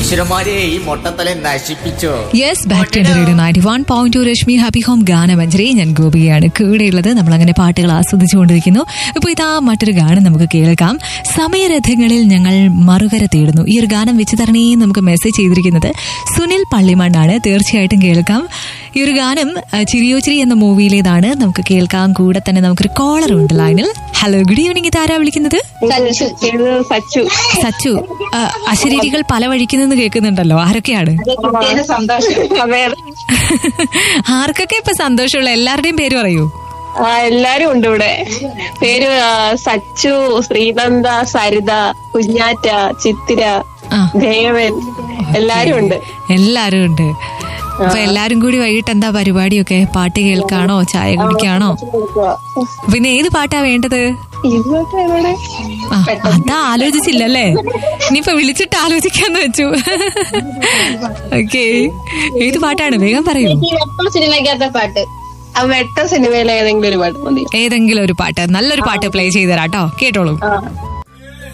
ഈശ്വരന്മാരെ ഈ മൊട്ടത്തല നശിപ്പിച്ചോ yes back to radio ninety one point two Rashmi happy home ഗാനമഞ്ജരി ഞാൻ ഗോപികയാണ് കൂടെയുള്ളത് നമ്മൾ അങ്ങനെ പാട്ടുകൾ ആസ്വദിച്ചുകൊണ്ടിരിക്കുന്നു ഇപ്പോൾ ഇതാ മറ്റൊരു ഗാനം നമുക്ക് കേൾക്കാം സമയരഥങ്ങളിൽ ഞങ്ങൾ മറുകര തേടുന്നു ഈ ഒരു ഗാനം വെച്ച് തരണേ നമുക്ക് മെസ്സേജ് ചെയ്തിരിക്കുന്നത് സുനിൽ പള്ളിമണ്ണാണ് തീർച്ചയായിട്ടും കേൾക്കാം ഈ ഒരു ഗാനം ആ, ചിരിയോ ചിരി എന്ന മൂവിയിലേതാണ് നമുക്ക് കേൾക്കാം കൂടെ തന്നെ നമുക്കൊരു കോളർ ഉണ്ട് ലൈനിൽ ഹലോ ഗുഡ് ഈവനിങ് ഇതാരാ വിളിക്കുന്നത് സച്ചു ഇത് സച്ചു സച്ചു ആ, അശരീരികൾ പല വഴിക്കുന്നെന്ന് കേൾക്കുന്നുണ്ടല്ലോ ആരൊക്കെയാണ് സന്തോഷം അതെ ആർക്കൊക്കെ ഇപ്പൊ സന്തോഷമുള്ള എല്ലാവരുടെയും പേര് പറയൂ ആ എല്ലാരും ഉണ്ട് ഇവിടെ പേര് ആ, സച്ചു ശ്രീനന്ദ സരിത കുഞ്ഞാറ്റ ചിത്തിര ആ. ദേവൻ എല്ലാരും ഉണ്ട് എല്ലാരും ഉണ്ട് അപ്പൊ എല്ലാരും കൂടി വൈകിട്ട് എന്താ പരിപാടിയൊക്കെ പാട്ട് കേൾക്കാണോ ചായ കുടിക്കാണോ പിന്നെ ഏത് പാട്ടാ വേണ്ടത് ഇതൊക്കെ ഇവിടെ ആ, അതാ ആലോചിച്ചില്ലല്ലേ ഇനിയിപ്പൊ വിളിച്ചിട്ട് ആലോചിക്കാന്ന് വെച്ചു ഓക്കെ ഏത് പാട്ടാണ് വേഗം പറയൂ ഈ വെപ്പം സിനിമയ്ക്കകത്തെ പാട്ട് ആ വെട്ട സിനിമയിലെ ഏതെങ്കിലും ഒരു പാട്ട് മതി ഏതെങ്കിലും ഒരു പാട്ട് നല്ലൊരു പാട്ട് പ്ലേ ചെയ്ത് തരാട്ടോ കേട്ടോളൂ ആ